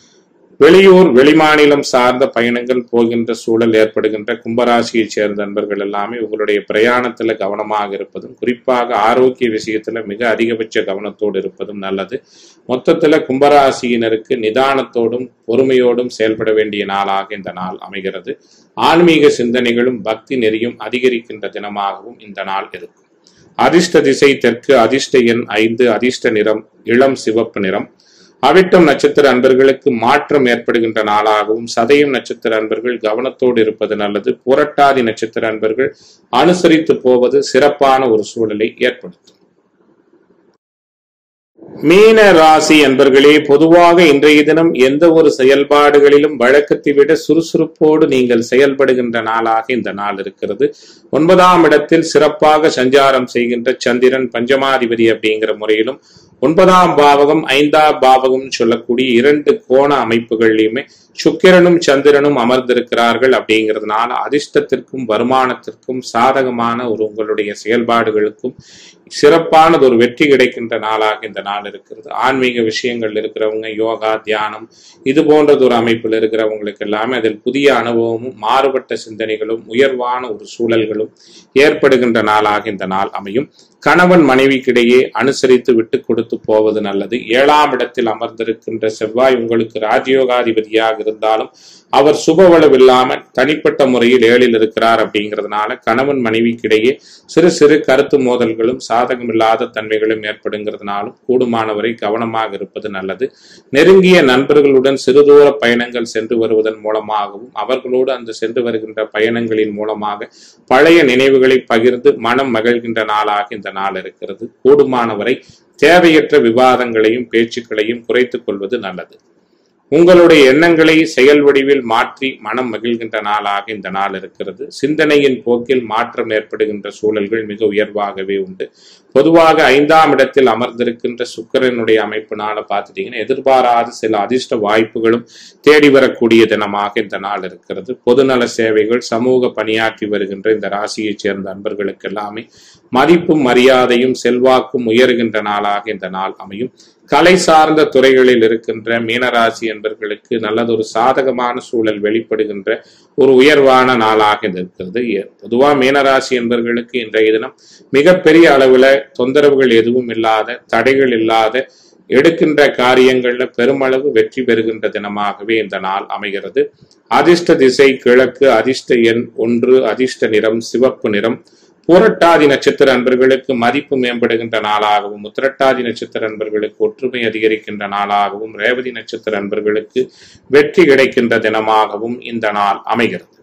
வெளியூர் வெளிமாநிலம் சார்ந்த பயணங்கள் போகின்ற சூழல் ஏற்படுகின்ற கும்பராசியைச் சேர்ந்த நண்பர்கள் எல்லாமே உங்களுடைய பிரயாணத்துல கவனமாக இருப்பதும் குறிப்பாக ஆரோக்கிய விஷயத்துல மிக அதிகபட்ச கவனத்தோடு இருப்பதும் நல்லது மொத்தத்துல கும்பராசியினருக்கு நிதானத்தோடும் பொறுமையோடும் செயல்பட வேண்டிய நாளாக இந்த நாள் அமைகிறது ஆன்மீக சிந்தனைகளும் பக்தி நெறியும் அதிகரிக்கின்ற தினமாகவும் இந்த நாள் இருக்கும் அதிர்ஷ்ட திசை தெற்கு அதிர்ஷ்ட எண் ஐந்து அதிர்ஷ்ட நிறம் இளம் சிவப்பு நிறம் அவிட்டம் நட்சத்திர அன்பர்களுக்கு மாற்றம் ஏற்படுகின்ற நாளாகவும் சதயம் நட்சத்திர அன்பர்கள் கவனத்தோடு இருப்பது நல்லது புரட்டாதி நட்சத்திர அன்பர்கள் அனுசரித்து போவது சிறப்பான ஒரு சூழலை ஏற்படுத்தும் மீன ராசி அன்பர்களே பொதுவாக இன்றைய தினம் எந்த ஒரு செயல்பாடுகளிலும் வழக்கத்தை விட சுறுசுறுப்போடு நீங்கள் செயல்படுகின்ற நாளாக இந்த நாள் இருக்கிறது ஒன்பதாம் இடத்தில் சிறப்பாக சஞ்சாரம் செய்கின்ற சந்திரன் பஞ்சமாதிபதி அப்படிங்கிற முறையிலும் ஒன்பதாம் பாவகம் ஐந்தாம் பாவகம் சொல்லக்கூடிய இரண்டு கோண அமைப்புகள்லையுமே சுக்கிரனும் சந்திரனும் அமர்ந்திருக்கிறார்கள் அப்படிங்கிறதுனால அதிர்ஷ்டத்திற்கும் வருமானத்திற்கும் சாதகமான ஒரு உங்களுடைய செயல்பாடுகளுக்கும் சிறப்பானது ஒரு வெற்றி கிடைக்கின்ற நாளாக இந்த நாள் இருக்கிறது ஆன்மீக விஷயங்கள் இருக்கிறவங்க யோகா தியானம் இது போன்றது ஒரு அமைப்பில் இருக்கிறவங்களுக்கு எல்லாமே அதில் புதிய அனுபவமும் மாறுபட்ட சிந்தனைகளும் உயர்வான ஒரு சூழல்களும் ஏற்படுகின்ற நாளாக இந்த நாள் அமையும் கணவன் மனைவிக்கிடையே அனுசரித்து விட்டு கொடுத்து போவது நல்லது ஏழாம் இடத்தில் அமர்ந்திருக்கின்ற செவ்வாய் உங்களுக்கு ராஜயோகாதிபதியாக இருந்தாலும் அவர் சுபவளவில்லாமல் தனிப்பட்ட முறையில் ஏழில் இருக்கிறார் அப்படிங்கிறதுனால கணவன் மனைவிக்கிடையே சிறு சிறு கருத்து மோதல்களும் சாதகமில்லாத தன்மைகளும் ஏற்படுங்கிறதுனாலும் கூடுமானவரை கவனமாக இருப்பது நல்லது நெருங்கிய நண்பர்களுடன் சிறுதூர பயணங்கள் சென்று வருவதன் மூலமாகவும் அவர்களோடு அந்த சென்று வருகின்ற பயணங்களின் மூலமாக பழைய நினைவுகளை பகிர்ந்து மனம் மகிழ்கின்ற நாளாக இந்த நாள் இருக்கிறது கூடுமானவரை தேவையற்ற விவாதங்களையும் பேச்சுக்களையும் குறைத்துக் கொள்வது நல்லது உங்களுடைய எண்ணங்களை செயல் வடிவில் மாற்றி மனம் மகிழ்கின்ற நாளாக இந்த நாள் இருக்கிறது சிந்தனையின் போக்கில் மாற்றம் ஏற்படுகின்ற சூழல்கள் மிக உயர்வாகவே உண்டு பொதுவாக ஐந்தாம் இடத்தில் அமர்ந்திருக்கின்ற சுக்கிரனுடைய அமைப்பினால பார்த்துட்டீங்கன்னா எதிர்பாராத சில அதிர்ஷ்ட வாய்ப்புகளும் தேடி வரக்கூடிய தினமாக இந்த நாள் இருக்கிறது பொதுநல சேவைகள் சமூக பணியாற்றி வருகின்ற இந்த ராசியைச் சேர்ந்த அன்பர்களுக்கு எல்லாமே மதிப்பும் மரியாதையும் செல்வாக்கும் உயர்கின்ற நாளாக இந்த நாள் அமையும் கலை சார்ந்த துறைகளில் இருக்கின்ற மீனராசி என்பர்களுக்கு நல்லதொரு சாதகமான சூழல் வெளிப்படுகின்ற ஒரு உயர்வான நாளாக இது இருக்கிறது பொதுவா மீனராசி என்பர்களுக்கு இன்றைய தினம் மிகப்பெரிய அளவுல தொந்தரவுகள் எதுவும் இல்லாத தடைகள் இல்லாத எடுக்கின்ற காரியங்கள்ல பெருமளவு வெற்றி பெறுகின்ற தினமாகவே இந்த நாள் அமைகிறது அதிர்ஷ்ட திசை கிழக்கு அதிர்ஷ்ட எண் ஒன்று அதிர்ஷ்ட நிறம் சிவப்பு நிறம் பூரட்டாதி நட்சத்திர அன்பர்களுக்கு மதிப்பு மேம்படுகின்ற நாளாகவும் உத்திரட்டாதி நட்சத்திர அன்பர்களுக்கு ஒற்றுமை அதிகரிக்கின்ற நாளாகவும் ரேவதி நட்சத்திர அன்பர்களுக்கு வெற்றி கிடைக்கின்ற தினமாகவும் இந்த நாள் அமைகிறது